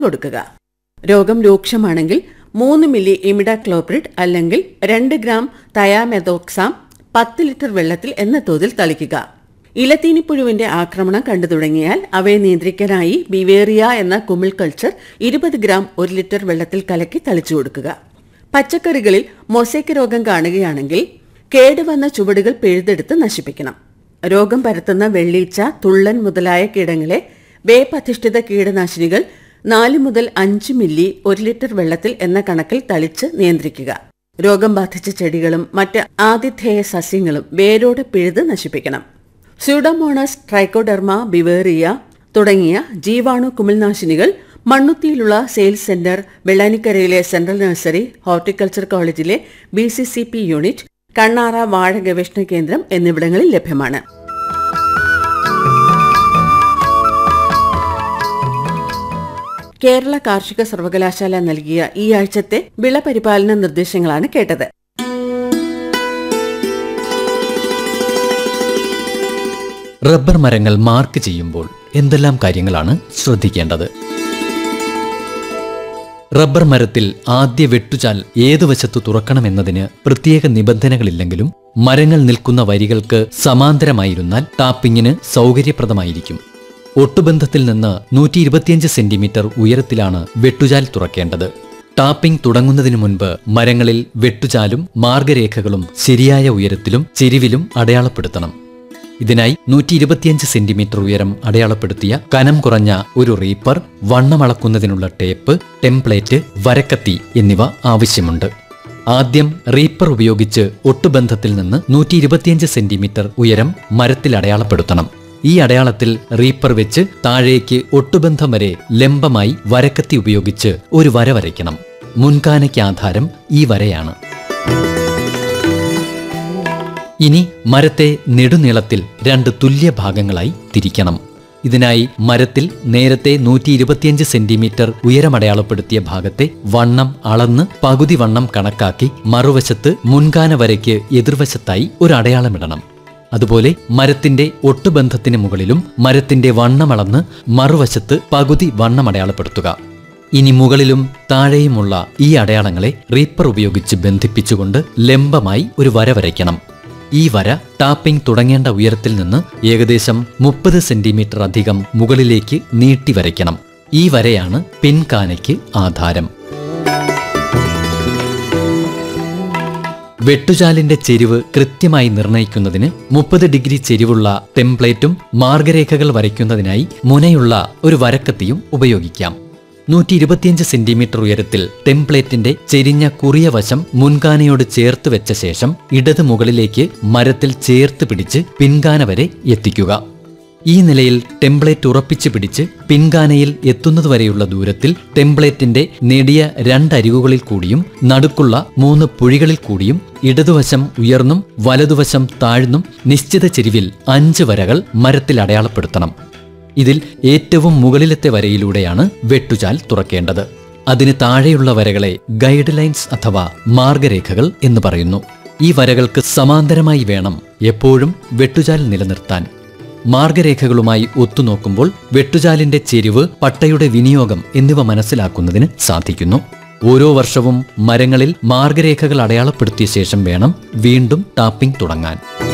കൊടുക്കുക രോഗം രൂക്ഷമാണെങ്കിൽ മൂന്ന് മില്ലി ഇമിഡാക്ലോപ്രിഡ് അല്ലെങ്കിൽ രണ്ട് ഗ്രാം തയാമെതോക്സാം പത്ത് ലിറ്റർ വെള്ളത്തിൽ എന്ന തോതിൽ തളിക്കുക ഇലത്തീനിപ്പുഴുവിന്റെ ആക്രമണം കണ്ടു തുടങ്ങിയാൽ അവയെ നിയന്ത്രിക്കാനായി ബിവേറിയ എന്ന കുമിൾ കൾച്ചർ ഇരുപത് ഗ്രാം ഒരു ലിറ്റർ വെള്ളത്തിൽ കലക്കി തളിച്ചു കൊടുക്കുക പച്ചക്കറികളിൽ മൊസൈക്ക് രോഗം കാണുകയാണെങ്കിൽ കേടുവന്ന ചുവടുകൾ പിഴുതെടുത്ത് നശിപ്പിക്കണം രോഗം പരത്തുന്ന വെള്ളീച്ച തുള്ളൻ മുതലായ കീടങ്ങളെ വേപ്പധിഷ്ഠിത കീടനാശിനികൾ നാല് മുതൽ അഞ്ച് മില്ലി ഒരു ലിറ്റർ വെള്ളത്തിൽ എന്ന കണക്കിൽ തളിച്ച് നിയന്ത്രിക്കുക രോഗം ബാധിച്ച ചെടികളും മറ്റ് ആതിഥേയ സസ്യങ്ങളും വേരോടെ പിഴുത് നശിപ്പിക്കണം സ്യൂഡോമോണസ് ട്രൈക്കോഡെർമ ബിവേറിയ തുടങ്ങിയ ജീവാണു കുമിൾനാശിനികൾ മണ്ണുത്തിയിലുള്ള സെയിൽസ് സെന്റർ വെള്ളാനിക്കരയിലെ സെൻട്രൽ നഴ്സറി ഹോർട്ടിക്കൾച്ചർ കോളേജിലെ B C C P unit Kannara വാഴ ഗവേഷണ കേന്ദ്രം എന്നിവിടങ്ങളിൽ ലഭ്യമാണ് കേരള കാർഷിക സർവകലാശാല നൽകിയ ഈ ആഴ്ചത്തെ വിള പരിപാലന നിർദ്ദേശങ്ങളാണ് കേട്ടത് റബ്ബർ മരങ്ങൾ മാർക്ക് ചെയ്യുമ്പോൾ എന്തെല്ലാം കാര്യങ്ങളാണ് ശ്രദ്ധിക്കേണ്ടത് റബ്ബർ മരത്തിൽ ആദ്യ വെട്ടുചാൽ ഏതു വശത്തു തുറക്കണമെന്നതിന് പ്രത്യേക നിബന്ധനകളില്ലെങ്കിലും മരങ്ങൾ നിൽക്കുന്ന വരികൾക്ക് സമാന്തരമായിരുന്നാൽ ടാപ്പിങ്ങിന് സൗകര്യപ്രദമായിരിക്കും ഒട്ടുബന്ധത്തിൽ നിന്ന് നൂറ്റി ഇരുപത്തിയഞ്ച് സെന്റിമീറ്റർ ഉയരത്തിലാണ് വെട്ടുചാൽ തുറക്കേണ്ടത് ടാപ്പിംഗ് തുടങ്ങുന്നതിനു മുൻപ് മരങ്ങളിൽ വെട്ടുചാലും മാർഗരേഖകളും ശരിയായ ഉയരത്തിലും ചെരിവിലും അടയാളപ്പെടുത്തണം ഇതിനായി നൂറ്റി ഇരുപത്തിയഞ്ച് സെന്റിമീറ്റർ ഉയരം അടയാളപ്പെടുത്തിയ കനം കുറഞ്ഞ ഒരു റീപ്പർ വണ്ണമളക്കുന്നതിനുള്ള ടേപ്പ് ടെംപ്ലേറ്റ് വരക്കത്തി എന്നിവ ആവശ്യമുണ്ട് ആദ്യം റീപ്പർ ഉപയോഗിച്ച് ഒട്ടുബന്ധത്തിൽ നിന്ന് നൂറ്റി ഇരുപത്തിയഞ്ച് സെന്റിമീറ്റർ ഉയരം മരത്തിൽ അടയാളപ്പെടുത്തണം ഈ അടയാളത്തിൽ റീപ്പർ വെച്ച് താഴേക്ക് ഒട്ടുബന്ധം വരെ ലംബമായി വരക്കത്തി ഉപയോഗിച്ച് ഒരു വര വരയ്ക്കണം മുൻകാനയ്ക്ക് ആധാരം ഈ വരയാണ് ഇനി മരത്തെ നെടുനീളത്തിൽ രണ്ട് തുല്യ ഭാഗങ്ങളായി തിരിക്കണം ഇതിനായി മരത്തിൽ നേരത്തെ നൂറ്റി ഇരുപത്തിയഞ്ച് സെന്റിമീറ്റർ ഉയരമടയാളപ്പെടുത്തിയ ഭാഗത്തെ വണ്ണം അളന്ന് പകുതി വണ്ണം കണക്കാക്കി മറുവശത്ത് മുൻകാന വരയ്ക്ക് എതിർവശത്തായി ഒരു അടയാളമിടണം അതുപോലെ മരത്തിന്റെ ഒട്ടുബന്ധത്തിന് മുകളിലും മരത്തിന്റെ വണ്ണമളന്ന് മറുവശത്ത് പകുതി വണ്ണം അടയാളപ്പെടുത്തുക ഇനി മുകളിലും താഴെയുമുള്ള ഈ അടയാളങ്ങളെ റീപ്പർ ഉപയോഗിച്ച് ബന്ധിപ്പിച്ചുകൊണ്ട് ലംബമായി ഒരു വര വരയ്ക്കണം ഈ വര ടാപ്പിംഗ് തുടങ്ങേണ്ട ഉയരത്തിൽ നിന്ന് ഏകദേശം മുപ്പത് സെന്റിമീറ്റർ അധികം മുകളിലേക്ക് നീട്ടി വരയ്ക്കണം ഈ വരയാണ് പിൻകാനയ്ക്ക് ആധാരം വെട്ടുചാലിന്റെ ചെരിവ് കൃത്യമായി നിർണയിക്കുന്നതിന് മുപ്പത് ഡിഗ്രി ചെരിവുള്ള ടെംപ്ലേറ്റും മാർഗരേഖകൾ വരയ്ക്കുന്നതിനായി മുനയുള്ള ഒരു വരക്കത്തിയും ഉപയോഗിക്കാം നൂറ്റി ഇരുപത്തിയഞ്ച് സെന്റിമീറ്റർ ഉയരത്തിൽ ടെംപ്ലേറ്റിന്റെ ചെരിഞ്ഞ കുറിയ വശം മുൻകാനയോട് ചേർത്ത് വെച്ച ശേഷം ഇടത് മുകളിലേക്ക് മരത്തിൽ ചേർത്ത് പിടിച്ച് പിൻകാന വരെ എത്തിക്കുക ഈ നിലയിൽ ടെംപ്ലേറ്റ് ഉറപ്പിച്ച് പിടിച്ച് പിൻകാനയിൽ എത്തുന്നതുവരെയുള്ള ദൂരത്തിൽ ടെംപ്ലേറ്റിന്റെ നെടിയ രണ്ടരികുകളിൽ കൂടിയും നടുക്കുള്ള മൂന്ന് പുഴികളിൽ കൂടിയും ഇടതുവശം ഉയർന്നും വലതുവശം താഴ്ന്നും നിശ്ചിത ചെരിവിൽ അഞ്ച് വരകൾ മരത്തിൽ അടയാളപ്പെടുത്തണം ഇതിൽ ഏറ്റവും മുകളിലത്തെ വരയിലൂടെയാണ് വെട്ടുചാൽ തുറക്കേണ്ടത് അതിന് താഴെയുള്ള വരകളെ ഗൈഡ് ലൈൻസ് അഥവാ മാർഗരേഖകൾ എന്ന് പറയുന്നു ഈ വരകൾക്ക് സമാന്തരമായി വേണം എപ്പോഴും വെട്ടുചാൽ നിലനിർത്താൻ മാർഗരേഖകളുമായി ഒത്തുനോക്കുമ്പോൾ വെട്ടുചാലിന്റെ ചെരിവ് പട്ടയുടെ വിനിയോഗം എന്നിവ മനസ്സിലാക്കുന്നതിന് സാധിക്കുന്നു ഓരോ വർഷവും മരങ്ങളിൽ മാർഗരേഖകൾ അടയാളപ്പെടുത്തിയ ശേഷം വേണം വീണ്ടും ടാപ്പിംഗ് തുടങ്ങാൻ